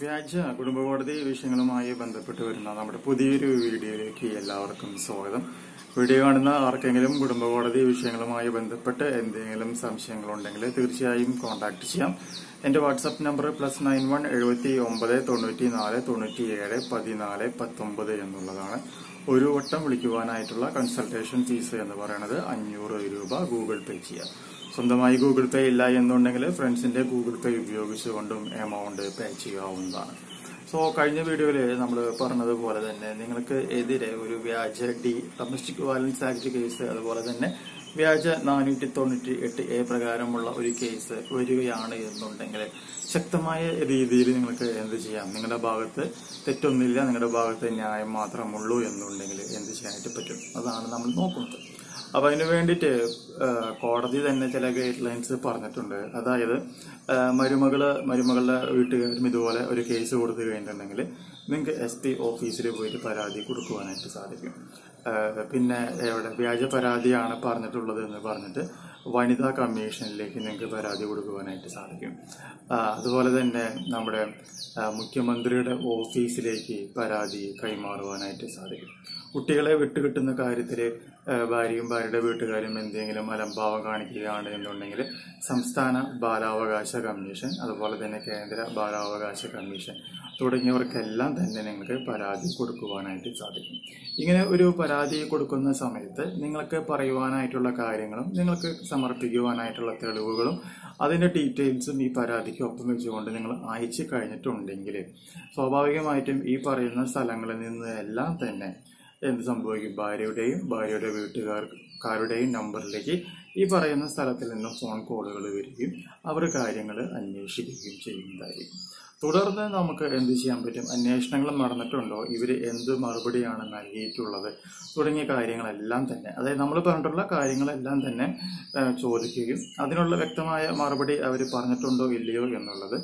വ്യാജ കുടുംബ കോടതി വിഷയങ്ങളുമായി ബന്ധപ്പെട്ട് വരുന്ന നമ്മുടെ പുതിയൊരു വീഡിയോയിലേക്ക് എല്ലാവർക്കും സ്വാഗതം വീഡിയോ കാണുന്ന ആർക്കെങ്കിലും കുടുംബ കോടതി വിഷയങ്ങളുമായി ബന്ധപ്പെട്ട് എന്തെങ്കിലും സംശയങ്ങളുണ്ടെങ്കിൽ തീർച്ചയായും കോൺടാക്ട് ചെയ്യാം എന്റെ WhatsApp number plus nine one എഴുപത്തി ഒമ്പത് തൊണ്ണൂറ്റി നാല് തൊണ്ണൂറ്റി ഏഴ് പതിനാല് പത്തൊമ്പത് എന്നുള്ളതാണ് ഒരു വട്ടം വിളിക്കുവാനായിട്ടുള്ള കൺസൾട്ടേഷൻ ഫീസ് എന്ന് പറയുന്നത് അഞ്ഞൂറ് രൂപ ഗൂഗിൾ പേ ചെയ്യാം സ്വന്തമായി ഗൂഗിൾ പേ ഇല്ല എന്നുണ്ടെങ്കിൽ ഫ്രണ്ട്സിന്റെ ഗൂഗിൾ പേ ഉപയോഗിച്ചുകൊണ്ടും എമൗണ്ട് പേ ചെയ്യാവുന്നതാണ് സോ കഴിഞ്ഞ വീഡിയോയിൽ നമ്മൾ പറഞ്ഞതുപോലെ തന്നെ നിങ്ങൾക്ക് എതിരെ ഒരു വ്യാജ D domestic violence act case അതുപോലെ തന്നെ വ്യാജ നാനൂറ്റി തൊണ്ണൂറ്റി എട്ട് എ പ്രകാരമുള്ള ഒരു കേസ് വരികയാണ് എന്നുണ്ടെങ്കിൽ ശക്തമായ രീതിയിൽ നിങ്ങൾക്ക് എന്ത് ചെയ്യാം നിങ്ങളുടെ ഭാഗത്ത് തെറ്റൊന്നുമില്ല നിങ്ങളുടെ ഭാഗത്ത് ന്യായം മാത്രമുള്ളൂ എന്നുണ്ടെങ്കിൽ എന്ത് ചെയ്യാനായിട്ട് പറ്റും അതാണ് നമ്മൾ നോക്കുന്നത് അപ്പൊ അതിന് വേണ്ടിയിട്ട് കോടതി തന്നെ ചില ഗൈഡ് ലൈൻസ് പറഞ്ഞിട്ടുണ്ട് അതായത് ആ, മരുമകള് മരുമകളുടെ വീട്ടുകാരും ഇതുപോലെ ഒരു കേസ് കൊടുത്തു കഴിഞ്ഞിട്ടുണ്ടെങ്കിൽ നിങ്ങൾക്ക് എസ് പി ഓഫീസിൽ പോയിട്ട് പരാതി കൊടുക്കുവാനായിട്ട് സാധിക്കും ആ, പിന്നെ എവിടെ വ്യാജ പരാതിയാണ് പറഞ്ഞിട്ടുള്ളത് എന്ന് പറഞ്ഞിട്ട് വനിതാ കമ്മീഷനിലേക്ക് നിങ്ങൾക്ക് പരാതി കൊടുക്കുവാനായിട്ട് സാധിക്കും ആ, അതുപോലെ തന്നെ നമ്മുടെ ആ, മുഖ്യമന്ത്രിയുടെ ഓഫീസിലേക്ക് പരാതി കൈമാറുവാനായിട്ട് സാധിക്കും കുട്ടികളെ വിട്ടുകിട്ടുന്ന കാര്യത്തിൽ ഭാര്യയും ഭാര്യയുടെ വീട്ടുകാരും എന്തെങ്കിലും അലംഭാവം കാണിക്കുകയാണ് എന്നുണ്ടെങ്കിൽ സംസ്ഥാന ബാലാവകാശ കമ്മീഷൻ അതുപോലെ തന്നെ കേന്ദ്ര ബാലാവകാശ കമ്മീഷൻ തുടങ്ങിയവർക്കെല്ലാം തന്നെ നിങ്ങൾക്ക് പരാതി കൊടുക്കുവാനായിട്ട് സാധിക്കും ഇങ്ങനെ ഒരു പരാതി കൊടുക്കുന്ന സമയത്ത് നിങ്ങൾക്ക് പറയുവാനായിട്ടുള്ള കാര്യങ്ങളും നിങ്ങൾക്ക് സമർപ്പിക്കുവാനായിട്ടുള്ള തെളിവുകളും അതിന്റെ ഡീറ്റെയിൽസും ഈ പരാതിക്ക് ഒപ്പം വെച്ചുകൊണ്ട് നിങ്ങൾ അയച്ചു കഴിഞ്ഞിട്ടുണ്ടെങ്കിൽ സ്വാഭാവികമായിട്ടും ഈ പറയുന്ന സ്ഥലങ്ങളിൽ നിന്ന് എല്ലാം തന്നെ എന്ത് സംഭവിക്കും ഭാര്യയുടെയും ഭാര്യയുടെ വീട്ടുകാർക്കാരുടെയും നമ്പറിലേക്ക് ഈ പറയുന്ന സ്ഥലത്തിൽ നിന്നും ഫോൺ കോളുകൾ വരികയും അവർ കാര്യങ്ങൾ അന്വേഷിക്കുകയും ചെയ്യുന്നതായിരിക്കും തുടർന്ന് നമുക്ക് എന്ത് ചെയ്യാൻ പറ്റും അന്വേഷണങ്ങൾ നടന്നിട്ടുണ്ടോ ഇവർ എന്ത് മറുപടിയാണ് നൽകിയിട്ടുള്ളത് തുടങ്ങിയ കാര്യങ്ങളെല്ലാം തന്നെ അതായത് നമ്മൾ പറഞ്ഞിട്ടുള്ള കാര്യങ്ങളെല്ലാം തന്നെ ആ, ചോദിക്കുകയും അതിനുള്ള വ്യക്തമായ മറുപടി അവർ പറഞ്ഞിട്ടുണ്ടോ ഇല്ലയോ എന്നുള്ളത്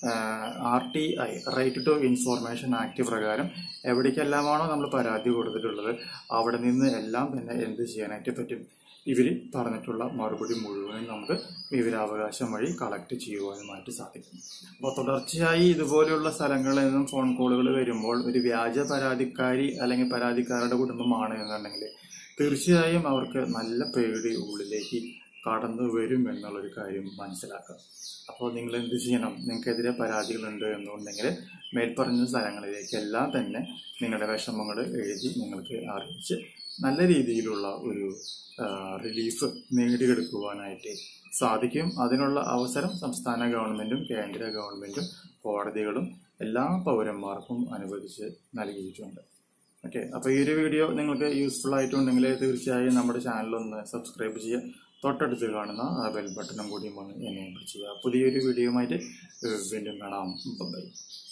R T I right to information act പ്രകാരം എവിടേക്കെല്ലാമാണോ നമ്മൾ പരാതി കൊടുത്തിട്ടുള്ളത് അവിടെ നിന്ന് എല്ലാം തന്നെ എന്ത് ചെയ്യാനായിട്ട് പറ്റും ഇവർ പറഞ്ഞിട്ടുള്ള മറുപടി മുഴുവനും നമുക്ക് വിവരാവകാശം വഴി കളക്ട് ചെയ്യുവാനുമായിട്ട് സാധിക്കും അപ്പോൾ തുടർച്ചയായി ഇതുപോലെയുള്ള സ്ഥലങ്ങളിൽ നിന്നും ഫോൺ കോളുകൾ വരുമ്പോൾ ഒരു വ്യാജ പരാതിക്കാരി അല്ലെങ്കിൽ പരാതിക്കാരുടെ കുടുംബമാണ് എന്നുണ്ടെങ്കിൽ തീർച്ചയായും അവർക്ക് നല്ല പേടി ഉള്ളിലേക്ക് കടന്നു വരും എന്നുള്ളൊരു കാര്യം മനസ്സിലാക്കുക അപ്പോൾ നിങ്ങൾ എന്ത് ചെയ്യണം നിങ്ങൾക്കെതിരെ പരാതികളുണ്ട് എന്നുണ്ടെങ്കിൽ മേൽപ്പറഞ്ഞ സ്ഥലങ്ങളിലേക്കെല്ലാം തന്നെ നിങ്ങളുടെ വിഷമങ്ങൾ എഴുതി നിങ്ങൾക്ക് അറിയിച്ച് നല്ല രീതിയിലുള്ള ഒരു റിലീഫ് നേടിയെടുക്കുവാനായിട്ട് സാധിക്കും അതിനുള്ള അവസരം സംസ്ഥാന ഗവൺമെന്റും കേന്ദ്ര ഗവൺമെന്റും കോടതികളും എല്ലാ പൗരന്മാർക്കും അനുവദിച്ച് നൽകിയിട്ടുണ്ട് ഓക്കെ അപ്പൊ ഈ ഒരു വീഡിയോ നിങ്ങൾക്ക് യൂസ്ഫുൾ ആയിട്ടുണ്ടെങ്കിൽ തീർച്ചയായും നമ്മുടെ ചാനൽ ഒന്ന് സബ്സ്ക്രൈബ് ചെയ്യുക തൊട്ടടുത്ത് കാണുന്ന ആ ബെൽ ബട്ടണും കൂടി ഒന്ന് എനേബിൾ ചെയ്യുക പുതിയൊരു വീഡിയോയുമായിട്ട് വീണ്ടും കാണാം ബൈ